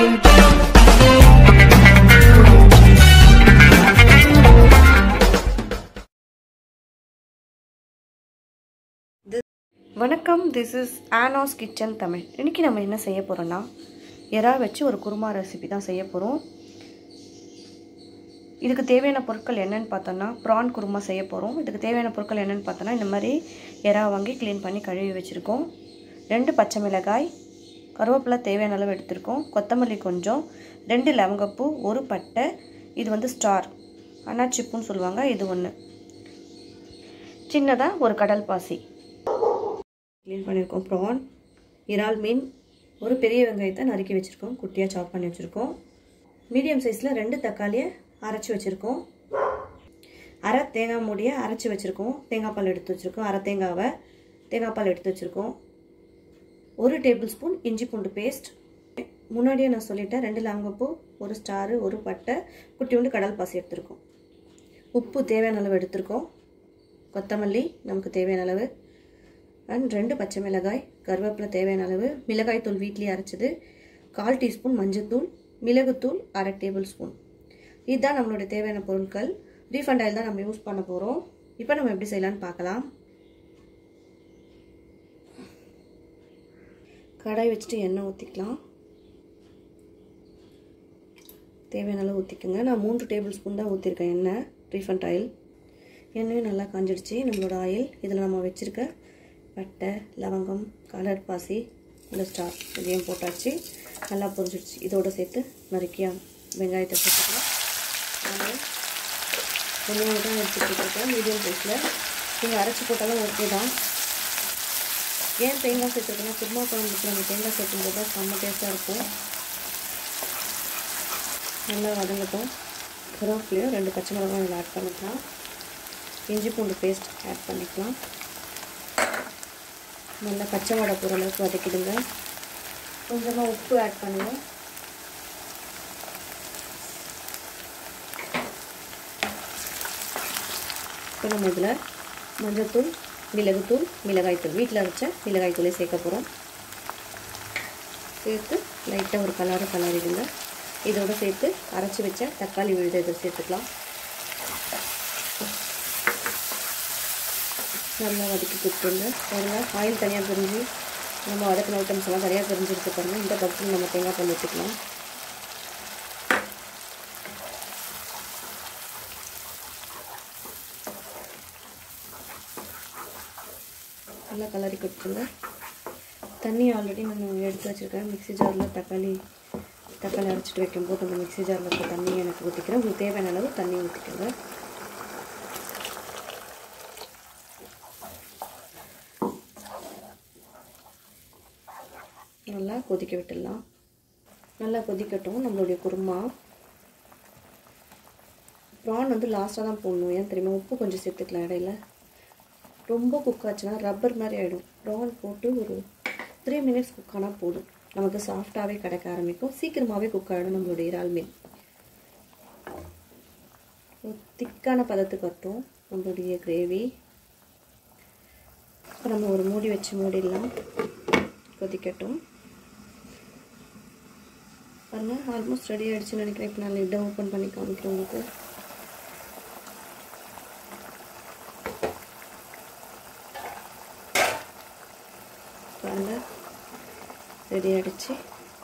வணக்கம் this is Hena's kitchen Tamil இன்றைக்கி நம்ம என்ன செய்ய போகிறோன்னா எறா வச்சு ஒரு குருமா ரெசிபி தான் செய்ய போகிறோம் இதுக்கு தேவையான பொருட்கள் என்னென்னு பார்த்தோன்னா ப்ரான் குருமா செய்ய போகிறோம் இதுக்கு தேவையான பொருட்கள் என்னென்னு பார்த்தோன்னா இந்த மாதிரி எறா வாங்கி க்ளீன் பண்ணி கழுவி வச்சுருக்கோம் ரெண்டு பச்சை மிளகாய் கருவேப்பிலை தேவையான அளவு எடுத்திருக்கோம் கொத்தமல்லி கொஞ்சம் ரெண்டு லவங்கப்பூ ஒரு பட்டை இது வந்து ஸ்டார் அன்னாச்சிப்புன்னு சொல்லுவாங்க இது ஒன்று சின்னதாக ஒரு கடல் பாசி க்ளீன் பண்ணியிருக்கோம் ப்ரான் இறால் மீன் ஒரு பெரிய வெங்காயத்தை நறுக்கி வச்சுருக்கோம் குட்டியாக சாப் பண்ணி வச்சுருக்கோம் மீடியம் சைஸில் ரெண்டு தக்காளியை அரைச்சி வச்சுருக்கோம் அரை தேங்காய் மூடியை அரைச்சி வச்சுருக்கோம் தேங்காய் பால் எடுத்து வச்சுருக்கோம் அரை தேங்காவை தேங்காய் பால் எடுத்து வச்சுருக்கோம் ஒரு டேபிள் ஸ்பூன் இஞ்சி பூண்டு பேஸ்ட் முன்னாடியே நான் சொல்லிட்டேன் ரெண்டு லவங்கப்பூ ஒரு ஸ்டாரு ஒரு பட்டை குட்டி உண்டு கடல் பாசி எடுத்திருக்கோம் உப்பு தேவையான அளவு எடுத்திருக்கோம் கொத்தமல்லி நமக்கு தேவையான அளவு அண்ட் ரெண்டு பச்சை மிளகாய் கருவேப்பிலை தேவையான அளவு மிளகாய் தூள் வீட்லேயே அரைச்சது கால் டீஸ்பூன் மஞ்சத்தூள் மிளகுத்தூள் அரை டேபிள் ஸ்பூன் இதுதான் நம்மளுடைய தேவையான பொருட்கள் ரீஃபண்ட் ஆயில் தான் நம்ம யூஸ் பண்ண போகிறோம் இப்போ நம்ம எப்படி செய்யலான்னு பார்க்கலாம் கடாய் வச்சுட்டு எண்ணெய் ஊற்றிக்கலாம் தேவையான அளவு ஊற்றிக்கோங்க நான் மூன்று டேபிள் ஸ்பூன் தான் ஊற்றிருக்கேன் எண்ணெய் ரீஃபண்ட் ஆயில் எண்ணெயும் நல்லா காஞ்சிடுச்சு நம்மளோட ஆயில் இதில் நம்ம வச்சுருக்க பட்டை லவங்கம் கலர் பாசி இல்லை ஸ்டார் இதையும் போட்டாச்சு நல்லா பொரிஞ்சிடுச்சு இதோடு சேர்த்து நறுக்கியா வெங்காயத்தை சேர்த்துக்கலாம் நான் வெங்காயம் தான் எடுத்துக்கிட்டு மீடியம் சைஸில் நீங்கள் அரைச்சி போட்டாலும் ஓகே தான் ஏன் தேங்காய் சேர்த்துருக்கோன்னா குருமா குழம்புக்கு நம்ம தேங்காய் சேர்க்கும்போது தான் செம்ம டேஸ்ட்டாக இருக்கும் நல்லா வதங்கட்டும் கருவேப்பிலையும் ரெண்டு பச்சை மிளகாய் இதில் ஆட் பண்ணிக்கலாம் இஞ்சி பூண்டு பேஸ்ட் ஆட் பண்ணிக்கலாம் நல்லா பச்சை வடை போகிற அளவுக்கு வதக்கிடுங்க கொஞ்சமாக உப்பு ஆட் பண்ணுங்கள் இப்போ நம்ம இதில் மஞ்சள்தூள் மிளகுத்தூள் மிளகாய்த்தூள் வீட்டில் அரைச்ச மிளகாய்த்தூளே சேர்க்க போகிறோம் சேர்த்து லைட்டாக ஒரு கலரை கலரிடுங்க இதோடு சேர்த்து அரைச்சி வச்ச தக்காளி விழுது இதை சேர்த்துக்கலாம் நல்லா வதக்கி கொடுத்துருங்க பாருங்க ஆயில் தனியாக பிரிஞ்சு நம்ம வதக்கின ஐட்டம்ஸ் எல்லாம் தனியாக பிரிஞ்சு பாருங்க இந்த பக்கத்தில் நம்ம தேங்காய் பால் ஊற்றிக்கலாம் நல்லா கலரி கொடுத்துருங்க தண்ணி ஆல்ரெடி நான் எடுத்து வச்சுருக்கேன் மிக்ஸி ஜாரில் தக்காளி தக்காளி அரைச்சிட்டு வைக்கும்போது அந்த மிக்ஸி ஜாரில் இருக்க தண்ணி எனக்கு ஊற்றிக்கிறேன் உங்களுக்கு தேவையான அளவு தண்ணி ஊற்றிக்கோங்க நல்லா கொதிக்க விட்டுடலாம் நல்லா கொதிக்கட்டும் நம்மளுடைய குருமா ப்ரான் வந்து லாஸ்ட்டாக தான் போடணும் ஏன் தெரியுமா உப்பு கொஞ்சம் சேர்த்துக்கலாம் இடையில ரொம்ப குக் ஆச்சுன்னா ரப்பர் மாதிரி ஆகிடும் ப்ரான் போட்டு ஒரு த்ரீ மினிட்ஸ் குக் ஆனால் போதும் நமக்கு சாஃப்டாகவே கிடைக்க ஆரம்பிக்கும் சீக்கிரமாகவே குக் ஆகிடும் நம்மளுடைய இறால் மீன் திக்கான பதத்துக்கு வரட்டும் நம்மளுடைய கிரேவி இப்போ நம்ம ஒரு மூடி வச்சு மூடிடலாம் கொதிக்கட்டும் பாருங்க ஆல்மோஸ்ட் ரெடி ஆகிடுச்சுன்னு நினைக்கிறேன் இப்போ நான் லிட்டை ஓப்பன் பண்ணி காமிக்கிறேன் உங்களுக்கு பாருங்க ரெடி ஆகிடுச்சு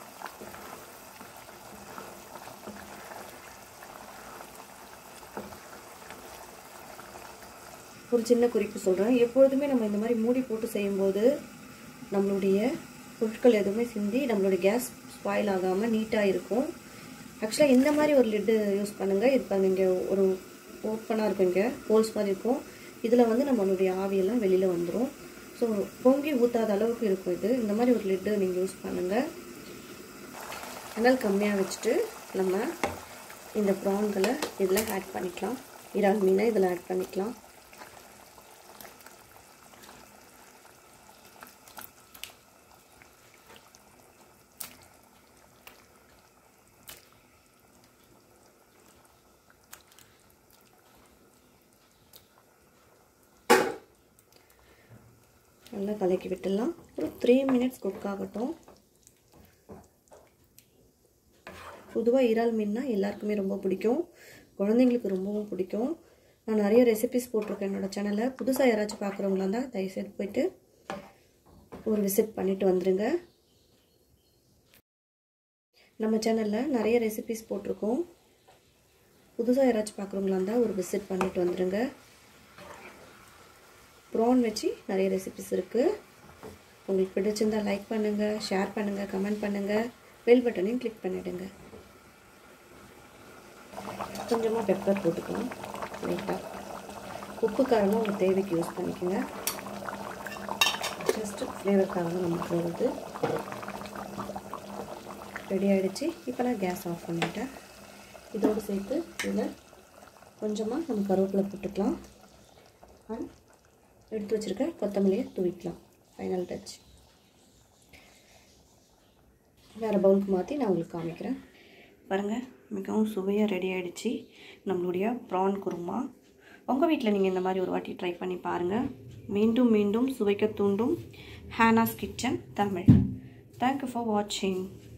ஒரு சின்ன குறிப்பு சொல்கிறேன் எப்பொழுதுமே நம்ம இந்த மாதிரி மூடி போட்டு செய்யும்போது நம்மளுடைய பொருட்கள் எதுவுமே சிந்தி நம்மளுடைய கேஸ் ஸ்பாயில் ஆகாமல் நீட்டாக இருக்கும் ஆக்சுவலாக இந்த மாதிரி ஒரு லிட்டு யூஸ் பண்ணுங்கள் இது பாருங்க இங்கே ஒரு ஓப்பனாக இருக்கும் இங்கே ஹோல்ஸ் மாதிரி இருக்கும் இதில் வந்து நம்மளுடைய ஆவியெல்லாம் வெளியில் வந்துடும் ஸோ பொங்கி ஊற்றாத அளவுக்கு இருக்கும் இது இந்த மாதிரி ஒரு லிட்டு நீங்கள் யூஸ் பண்ணுங்கள் அனல் கம்மியாக வச்சுட்டு நம்ம இந்த ப்ரான்களை இதில் ஆட் பண்ணிக்கலாம் இறால் மீனை இதில் ஆட் பண்ணிக்கலாம் நல்லா கலக்கி விட்டுடலாம் ஒரு த்ரீ மினிட்ஸ் குக் ஆகட்டும் பொதுவாக இறால் மீன்னா எல்லாருக்குமே ரொம்ப பிடிக்கும் குழந்தைங்களுக்கு ரொம்பவும் பிடிக்கும் நான் நிறைய ரெசிபிஸ் போட்டிருக்கேன் என்னோடய சேனலில் புதுசாக யாராச்சும் பார்க்குறவங்களா இருந்தால் தயவுசெய்து போயிட்டு ஒரு விசிட் பண்ணிவிட்டு வந்துடுங்க நம்ம சேனலில் நிறைய ரெசிபிஸ் போட்டிருக்கோம் புதுசாக யாராச்சும் பார்க்குறவங்களா இருந்தால் ஒரு விசிட் பண்ணிவிட்டு வந்துடுங்க ப்ரான் வச்சு நிறைய ரெசிபிஸ் இருக்குது உங்களுக்கு பிடிச்சிருந்தால் லைக் பண்ணுங்கள் ஷேர் பண்ணுங்கள் கமெண்ட் பண்ணுங்கள் பெல் பட்டனையும் கிளிக் பண்ணிவிடுங்க கொஞ்சமாக பெப்பர் போட்டுக்கலாம் லைட்டாக உப்பு காரமும் உங்கள் தேவைக்கு யூஸ் பண்ணிக்கோங்க ஜஸ்ட்டு ஃப்ளேவருக்காக தான் நமக்கு வருது ரெடி ஆகிடுச்சு இப்போ நான் கேஸ் ஆஃப் பண்ணிட்டேன் இதோடு சேர்த்து இதில் கொஞ்சமாக நம்ம கருவேப்பிலை போட்டுக்கலாம் அண்ட் எடுத்து வச்சுருக்க கொத்தமல்லியை தூவிக்கலாம் ஃபைனல் டச் வேறு பவுலுக்கு மாற்றி நான் உங்களுக்கு காமிக்கிறேன் பாருங்கள் மிகவும் சுவையாக ரெடி ஆகிடுச்சு நம்மளுடைய ப்ரான் குருமா உங்கள் வீட்டில் நீங்கள் இந்த மாதிரி ஒரு வாட்டி ட்ரை பண்ணி பாருங்கள் மீண்டும் மீண்டும் சுவைக்க தூண்டும் Hena's kitchen Tamil thank you for வாட்சிங்